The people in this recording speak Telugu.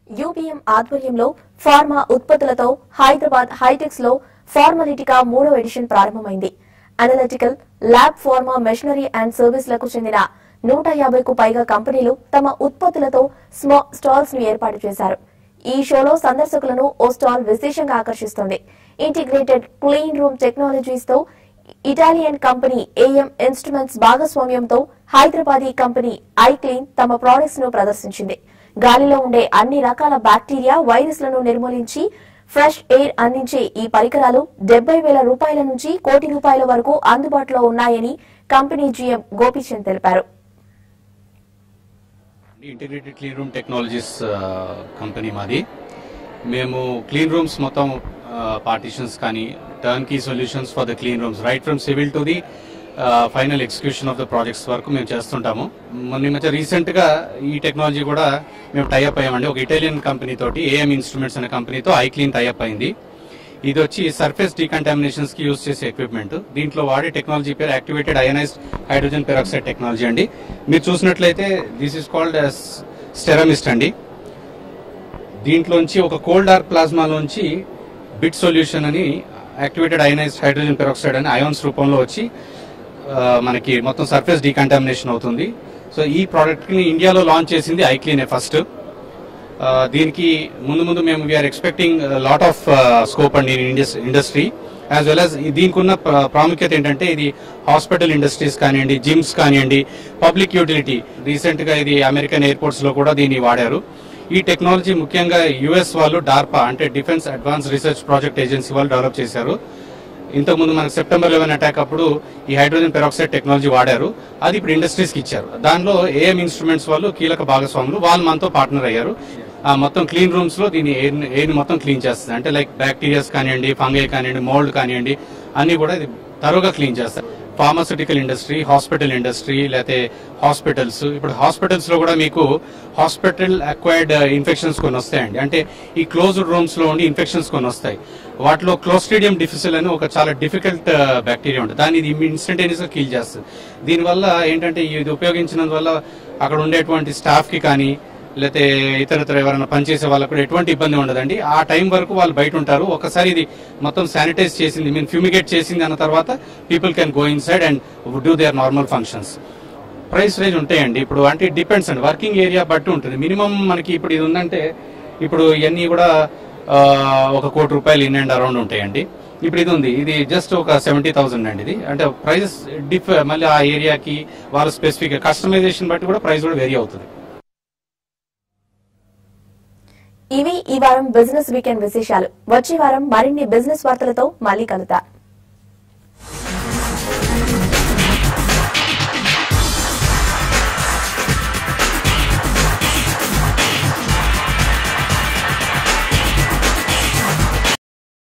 యూపీఎం ఆధ్వర్యంలో ఫార్మా ఉత్పత్తులతో హైదరాబాద్ హైటెక్స్ లో ఫార్మాలిటికా మూడో ఎడిషన్ ప్రారంభమైంది analytical lab pharma machinery and సర్వీస్లకు చెందిన నూట యాభైకు పైగా కంపెనీలు తమ ఉత్పత్తులతో స్మా స్టాల్స్ ను ఏర్పాటు చేశారు ఈ షోలో సందర్శకులను ఓ స్టాల్ విశేషంగా ఆకర్షిస్తోంది ఇంటిగ్రేటెడ్ క్లీన్ రూమ్ టెక్నాలజీస్ తో ఇటాలియన్ కంపెనీ ఏఎం ఇన్స్ట్రుమెంట్స్ భాగస్వామ్యంతో హైదరాబాదీ కంపెనీ ఐక్లీన్ తమ ప్రొడక్ట్స్ ను ప్రదర్శించింది గాలిలో ఉండే అన్ని రకాల బ్యాక్టీరియా వైరస్లను నిర్మూలించి ఫ్రెష్ ఎయిర్ అందించే ఈ పరికరాలు డెబ్బై వేల రూపాయల నుంచి కోటి రూపాయల వరకు అందుబాటులో ఉన్నాయని కంపెనీ జీఎం గోపీచంద్ తెలిపారు integrated clean room technologies company మాది మేము క్లీన్ రూమ్స్ మొత్తం పార్టీషన్స్ కానీ turnkey solutions for the clean rooms right from civil to the final execution of the projects వరకు మేము చేస్తుంటాము మొన్న ఈ మధ్య రీసెంట్ గా ఈ టెక్నాలజీ కూడా మేము టైఅప్ అయ్యామండి ఒక ఇటాలియన్ కంపెనీ తోటి ఏఎం ఇన్స్ట్రుమెంట్స్ అనే కంపెనీతో ఐక్లీన్ టైఅప్ అయింది ఇది వచ్చి సర్ఫేస్ డీకంటామినేషన్స్ కి యూజ్ చేసే ఎక్విప్మెంట్ దీంట్లో వాడే టెక్నాలజీ పేరు activated ionised hydrogen peroxide technology అండి మీరు చూసినట్లయితే దిస్ ఇస్ కాల్డ్ స్టెరమిస్ట్ అండి దీంట్లోంచి ఒక కోల్డ్ డార్క్ ప్లాస్మాలోంచి బిట్ సొల్యూషన్ అని యాక్టివేటెడ్ అయనైజ్డ్ హైడ్రోజన్ పెరాక్సైడ్ అని అయాన్స్ రూపంలో వచ్చి ఆ, మనకి మొత్తం సర్ఫేస్ డీకంటామినేషన్ అవుతుంది సో ఈ ప్రోడక్ట్ ని ఇండియాలో లాంచ్ చేసింది ఐక్లీనే ఫస్ట్ దీనికి ముందు ముందు మేము we're expecting lot of scope అండి ఇండస్ట్రీ యాజ్ వెల్ యాజ్ దీనికి ఉన్న ప్ర- ప్రాముఖ్యత ఏంటంటే ఇది హాస్పిటల్ ఇండస్ట్రీస్ కానివ్వండి జిమ్స్ కానివ్వండి పబ్లిక్ యూటిలిటీ రీసెంట్ గా ఇది అమెరికన్ ఎయిర్పోర్ట్స్ లో కూడా దీన్ని వాడారు ఈ టెక్నాలజీ ముఖ్యంగా యుఎస్ వాళ్ళు డార్పా అంటే defence advance research project agency వాళ్ళు డెవలప్ చేశారు ఇంతకుముందు మనకు సెప్టెంబర్ లెవెన్ అటాక్ అప్పుడు ఈ హైడ్రోజన్ పెరాక్సైడ్ టెక్నాలజీ వాడారు అది ఇప్పుడు ఇండస్ట్రీస్ కి ఇచ్చారు దానిలో ఏఎం ఇన్స్ట్రుమెంట్స్ వాళ్ళు కీలక భాగస్వాములు వాళ్ళు మనతో పార్ట్నర్ అయ్యారు ఆ మొత్తం క్లీన్ రూమ్స్ లో దీని ఎయిర్ మొత్తం క్లీన్ చేస్తుంది అంటే లైక్ బ్యాక్టీరియాస్ కానివ్వండి ఫంగై కానివ్వండి మోల్డ్ కానివ్వండి అన్ని కూడా ఇది తరువుగా క్లీన్ చేస్తారు ఫార్మాస్యూటికల్ ఇండస్ట్రీ హాస్పిటల్ ఇండస్ట్రీ లేకపోతే హాస్పిటల్స్ ఇప్పుడు హాస్పిటల్స్ లో కూడా మీకు హాస్పిటల్ అక్వైర్డ్ ఇన్ఫెక్షన్స్ కొన్ని వస్తాయండి అంటే ఈ క్లోజ్డ్ రూమ్స్ లో ఉండి ఇన్ఫెక్షన్స్ కొన్ని వస్తాయి వాటిలో క్లోస్ట్రీడియం డిఫిసిల్ అని ఒక చాలా డిఫికల్ట్ బ్యాక్టీరియా ఉంటుంది దాన్ని ఇది ఇన్స్టంటేనియస్ గా కీల్ చేస్తుంది దీనివల్ల ఏంటంటే ఇది ఉపయోగించినందువల్ల అక్కడ ఉండేటువంటి స్టాఫ్ కి కానీ లేకపోతే ఇతరత్ర ఎవరైనా పనిచేసే వాళ్ళకు కూడా ఎటువంటి ఇబ్బంది ఉండదండి ఆ టైం వరకు వాళ్ళు బయట ఉంటారు ఒకసారి ఇది మొత్తం శానిటైజ్ చేసింది మీన్ ఫ్యూమిగేట్ చేసింది అన్న తర్వాత people can go inside and do their normal functions price range ఉంటాయండి ఇప్పుడు అంటే డిపెండ్స్ అండి వర్కింగ్ ఏరియా బట్టి ఉంటుంది మినిమం మనకి ఇప్పుడు ఇది ఉందంటే ఇప్పుడు ఇవన్నీ కూడా ఆ, ఒక కోటి రూపాయలు ఇన్ అండ్ అరౌండ్ ఉంటాయండి ఇప్పుడు ఇది ఉంది ఇది జస్ట్ ఒక సెవెంటీ థౌసండ్ అండి ఇది అంటే ప్రైస్ డిఫ్ మళ్ళీ ఆ ఏరియాకి వాళ్ళ స్పెసిఫిక్ కస్టమైజేషన్ బట్టి కూడా ప్రైస్ కూడా వేరీ అవుతుంది ఇవి ఈ వారం బిజినెస్ వీకెండ్ విశేషాలు వచ్చే వారం మరిన్ని బిజినెస్ వార్తలతో మళ్ళీ కలుద్దాం